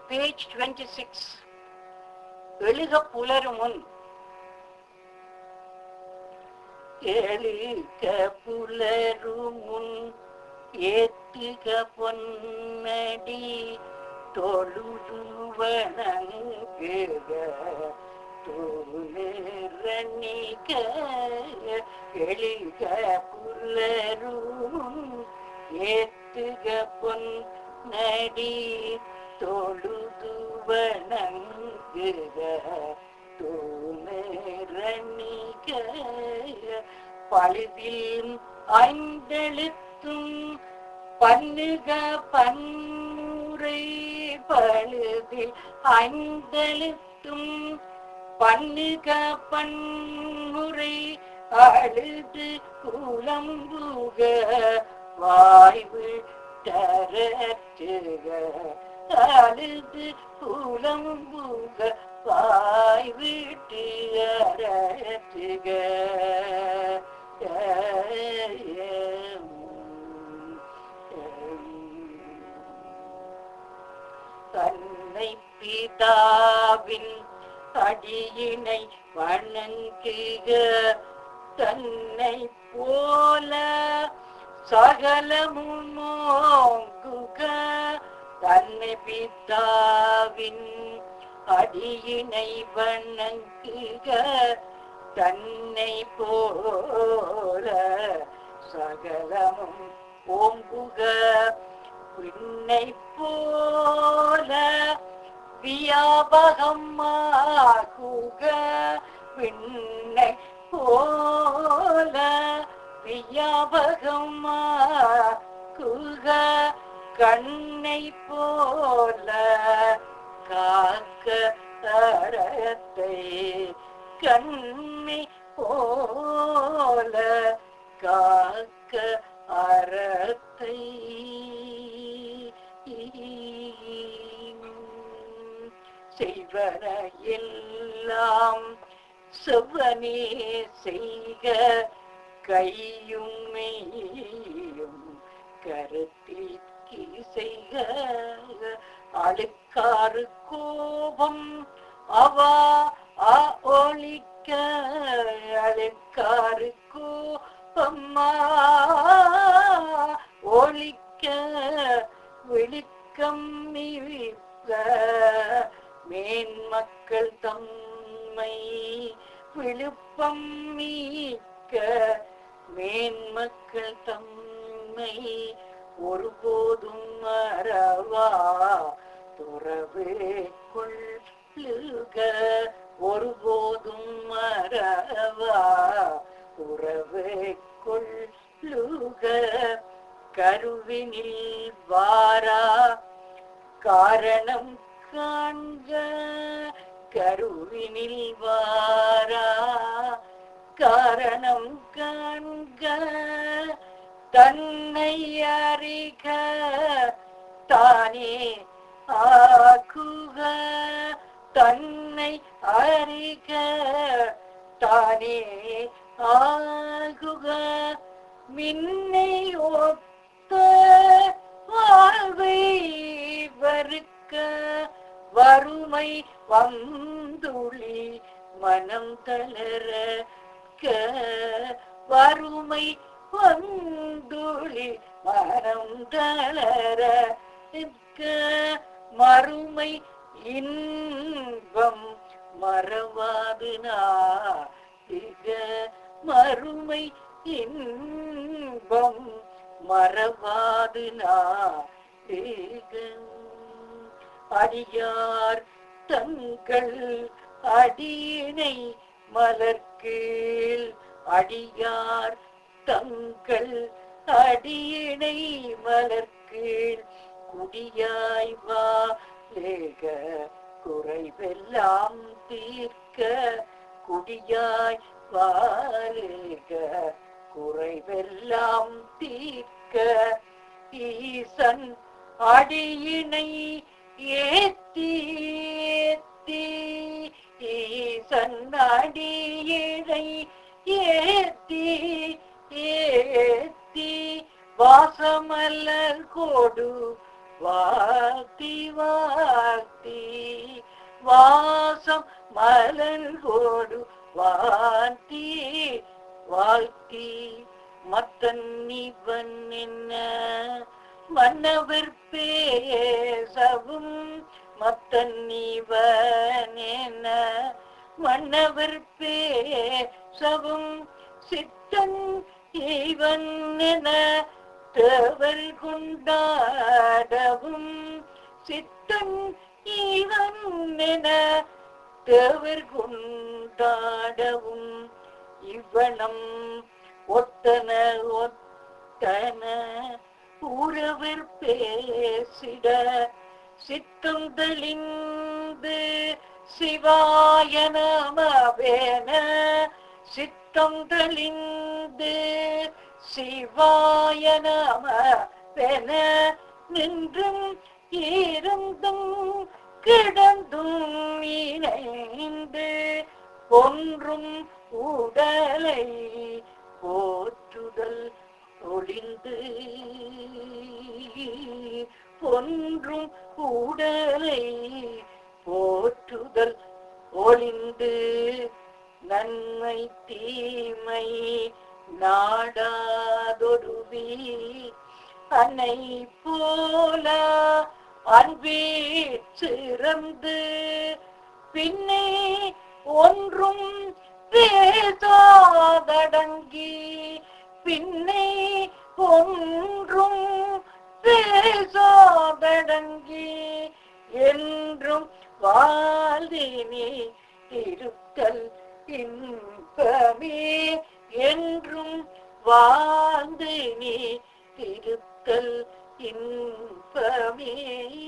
page twenty six எழுக புலரும் முன் எழுக புலரும் முன் ஏத்துக பொன்னடி தொழுது வணங்குக தூணிக எளிக புலரும் ஏத்துக பொன்னடி தொழுது வணங்குக தூணிக பழுதில் ஐந்தெழுத்தும் பண்ணுக பன்முறை பழுதில் ஐந்தெழுத்தும் பண்ணுக பன்முறை அழுது குழம்புக வாய்வு தரற்றுக அழுது குழம்புக வாய் விட்டு அரற்றுக தன்னை பிதாவின் அடியினை வணங்குக தன்னை போல சகலமும் மோங்குக தன்னை பிதாவின் அடியினை வணங்குக தன்னை போல சகலமும் ஓம்புக பின்னை போல வியாபகமாகுக பின்னை போல வியாபகமாகுக கண்ணை போல காக்க தரத்தை கண்ணை போல காக்க அறத்தை செய்வன எல்லாம் செவ்வனே செய்க கையும் மெய்யும் கருத்திற்கு செய்க அழுக்காறு கோபம் அவா அ ஒழிக்க அழுக்காறு கோபம்மா ஒழிக்க விழுக்கம் மிக்க மேன்மக்கள் தம்மை விழுப்பம் மீக்க மேன்மக்கள் தம்மை ஒருபோதும் மறவா துறவு கொள்ளுக ஒருபோதும் மறவா உறவு கொள்ளுக கருவினில் வாரா காரணம் காண்க கருவினில் வாரா காரணம் காண்க தன்னை அறிக தானே ஆக்குக தன்னை அறிக தானே ஆகுக மின்னை ஒத்த வாழ்வை வறுக்க வறுமை வந்துளி மனம் தளர வறுமை வந்துளி மனம் தளர மறுமை இன்பம் மறவாது நாடிக மறுமை இன்பம் மறவாது நாடிக அடியார் தங்கள் அடியினை மலர்கீழ் அடியார் தங்கள் அடியினை மலர்கீழ் குடியாய் வாழேக குறைவெல்லாம் தீர்க்க குடியாய் வாழேக குறைவெல்லாம் தீர்க்க ஈசன் அடியினை ஏத்தி ஏத்தி ஈசன் அடியினை ஏத்தி ஏத்தி வாசமலர் கோடு வாழ்த்தி வாழ்த்தி வாசம் மலர்கோடு வாழ்த்தி வாழ்த்தி மத்தன்னிவன் என்ன மன்னவர் பேசவும் மத்தன்னிவன் என்ன மன்னவர் பேசவும் சித்தன் இவன் என தேவர் கொண்டாடவும் சித்தன் இவன் என தேவர் கொண்டாடவும் இவனம் ஒத்தன ஒத்தன உறவர் பேசிட சித்தம் தெளிந்து சிவாய நமவேன சித்தம் தெளிந்து சிவாய நமவேன நின்றும் இருந்தும் கிடந்தும் இணைந்து ஒன்றும் உடலை போற்றுதல் ஒளிந்து ஒன்றும் உடலை போற்றுதல் ஒளிந்து நன்மை தீமை நாடாதொருவி அன்னை போல அன்பே சிறந்து பின்னே ஒன்றும் பேசாதடங்கி பின்னே ஒன்றும் பேசாதடங்கி என்றும் வாழ்தினி திருத்தல் இன்பமே என்றும் வாழ்ந்து நீ திருத்தல் இன்பமே